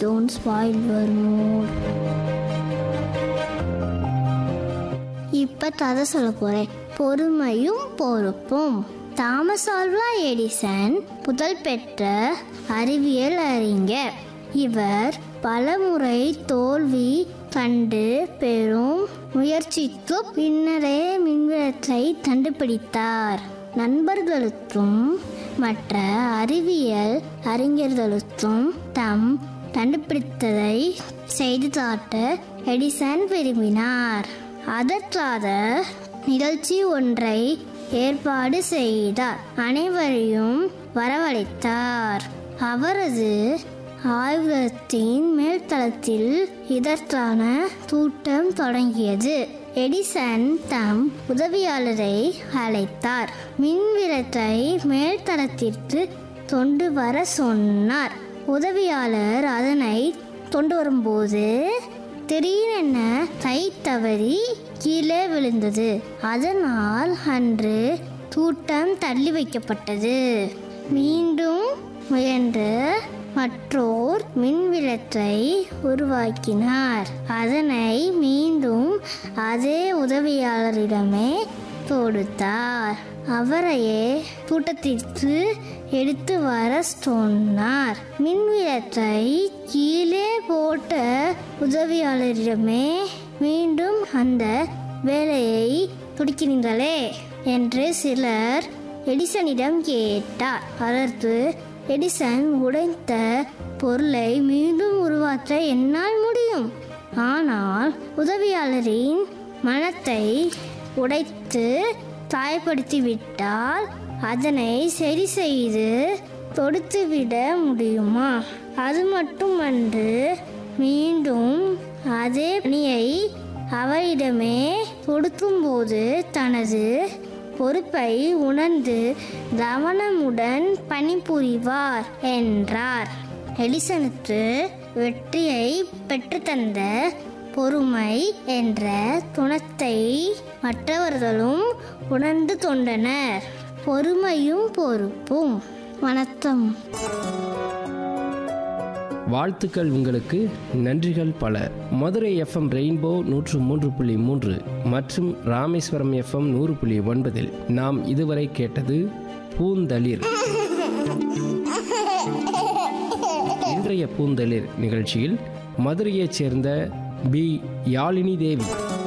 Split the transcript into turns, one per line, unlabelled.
don't spoil your mood. இப்ப கதை சொல்ல போறேன் பொறுமையும் பொறுப்பும் தாமஸ் ஆல்வா எடிசன் புகழ் பெற்ற அறிவியல் அறிஞர் இவர் பலமுறை தோல்வி கண்டு பெரும் முயற்சிக்கு பின்னரே மின்விளக்கை கண்டுபிடித்தார் நண்பர்களுக்கும் மற்ற அறிவியல் அறிஞர்களுக்கும் தம் கண்டுபிடித்ததை செய்து காட்ட எடிசன் விரும்பினார் அதற்காக நிகழ்ச்சி ஒன்றை ஏற்பாடு செய்தார் அனைவரையும் வரவழைத்தார் அவரது ஆய்வகத்தின் மேல்தளத்தில் இதற்கான கூட்டம் தொடங்கியது எடிசன் தம் உதவியாளரை அழைத்தார் மின்விளக்கை மேல்தளத்திற்கு கொண்டு வர சொன்னார் உதவியாளர் அதனை கொண்டு வரும்போது திடீரென கை தவறி கீழே விழுந்தது அதனால் அன்று கூட்டம் தள்ளி வைக்கப்பட்டது மீண்டும் முயன்று மற்றோர் மின்விளக்கை உருவாக்கினார் அதனை மீண்டும் அதே உதவியாளரிடமே கொடுத்தார் அவரையே கூட்டத்திற்கு எடுத்து வர சொன்னார் மின்விளக்கை கீழே போட்ட உதவியாளரிடமே மீண்டும் அந்த வேலையை துடிக்கிறீங்களே என்று சிலர் எடிசனிடம் கேட்டார் அதற்கு எடிசன் உடைத்த பொருளை மீண்டும் உருவாக்க என்னால் முடியும் ஆனால் உதவியாளரின் மனத்தை உடைத்து காயப்படுத்தி விட்டால் அதனை சரி செய்து தொடுத்துவிட முடியுமா அது மட்டுமன்று மீண்டும் அதே பணியை அவரிடமே கொடுக்கும்போது தனது பொறுப்பை உணர்ந்து கவனமுடன் பணிபுரிவார் என்றார் எடிசனுக்கு வெற்றியை பெற்றுத்தந்த பொறுமை என்ற குணத்தை மற்றவர்களும் உணர்ந்து கொண்டனர் பொறுமையும் பொறுப்பும் வணக்கம்
வாழ்த்துக்கள் உங்களுக்கு நன்றிகள் பல மதுரை எஃப்எம் ரெயின்போ நூற்று மூன்று புள்ளி மூன்று மற்றும் ராமேஸ்வரம் எஃப்எம் நூறு புள்ளி ஒன்பதில் நாம் இதுவரை கேட்டது பூந்தளிர் இன்றைய பூந்தளிர் நிகழ்ச்சியில் மதுரையைச் சேர்ந்த பி யாழினி தேவி